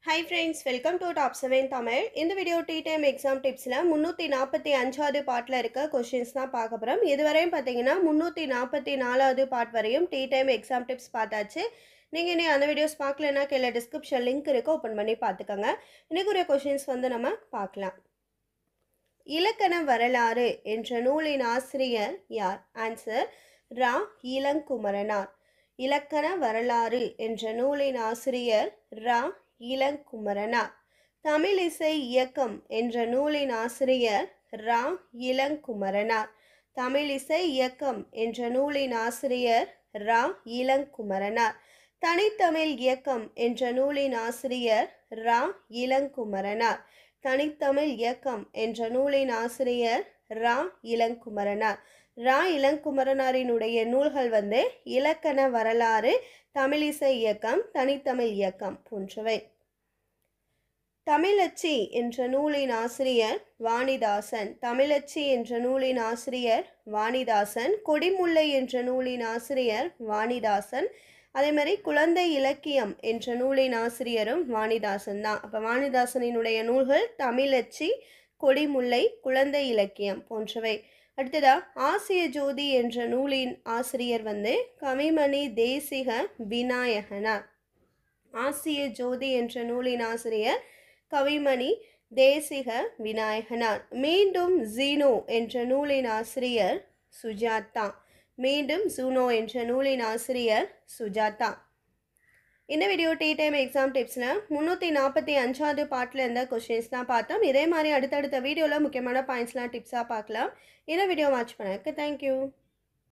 high friends welcome to top seven Tamil இந்த video T time exam டிப்ஸில் முந்நூற்றி நாற்பத்தி அஞ்சாவது பாட்டில் இருக்க கொஷின்ஸ் தான் பார்க்க போகிறோம் இதுவரையும் பார்த்தீங்கன்னா முந்நூற்றி நாற்பத்தி நாலாவது பார்ட் வரையும் டி டைம் எக்ஸாம் டிப்ஸ் பார்த்தாச்சு நீங்கள் இனி அந்த வீடியோஸ் பார்க்கலன்னா கீழே டிஸ்கிரிப்ஷன் லிங்க் இருக்குது ஓப்பன் பண்ணி பார்த்துக்கோங்க இன்னைக்குரிய கொஷின்ஸ் வந்து நம்ம பார்க்கலாம் இலக்கண வரலாறு என்ற நூலின் ஆசிரியர் யார் ஆன்சர் ரா இளங்குமரனார் இலக்கண வரலாறு என்ற நூலின் ஆசிரியர் ரா இளங்குமரனார் தமிழிசை இயக்கம் என்ற நூலின் ஆசிரியர் ரா இளங்குமரனார் தமிழிசை இயக்கம் என்ற நூலின் ஆசிரியர் ரா இளங்குமரனார் தனித்தமிழ் இயக்கம் என்ற நூலின் ஆசிரியர் ரா இளங்குமரனார் தனித்தமிழ் இயக்கம் என்ற நூலின் ஆசிரியர் ரா இளங்குமரனார் ரா இளங்குமரனாரினுடைய நூல்கள் வந்து இலக்கண வரலாறு தமிழிசை இயக்கம் தனித்தமிழ் இயக்கம் போன்றவை தமிழச்சி என்ற நூலின் ஆசிரியர் வாணிதாசன் தமிழச்சி என்ற நூலின் ஆசிரியர் வாணிதாசன் கொடிமுல்லை என்ற நூலின் ஆசிரியர் வாணிதாசன் அதே மாதிரி குழந்தை இலக்கியம் என்ற நூலின் ஆசிரியரும் வாணிதாசன் தான் அப்போ வாணிதாசனினுடைய நூல்கள் தமிழச்சி கொடிமுல்லை குழந்தை இலக்கியம் போன்றவை அடுத்ததா ஆசிய ஜோதி என்ற நூலின் ஆசிரியர் வந்து கவிமணி தேசிக விநாயகனார் ஆசிய ஜோதி என்ற நூலின் ஆசிரியர் கவிமணி தேசிக விநாயகனார் மீண்டும் ஜீனோ என்ற நூலின் ஆசிரியர் சுஜாதா மீண்டும் ஜூனோ என்ற நூலின் ஆசிரியர் சுஜாதா இந்த வீடியோ டி டைம் எக்ஸாம் டிப்ஸில் முந்நூற்றி நாற்பத்தி அஞ்சாவது பாட்டில் இருந்த கொஷின்ஸ் தான் பார்த்தோம் இதே மாதிரி அடுத்தடுத்த வீடியோவில் முக்கியமான பாயிண்ட்ஸ்லாம் டிப்ஸாக பார்க்கலாம் இந்த வீடியோ வாட்ச் பண்ணதுக்கு தேங்க்யூ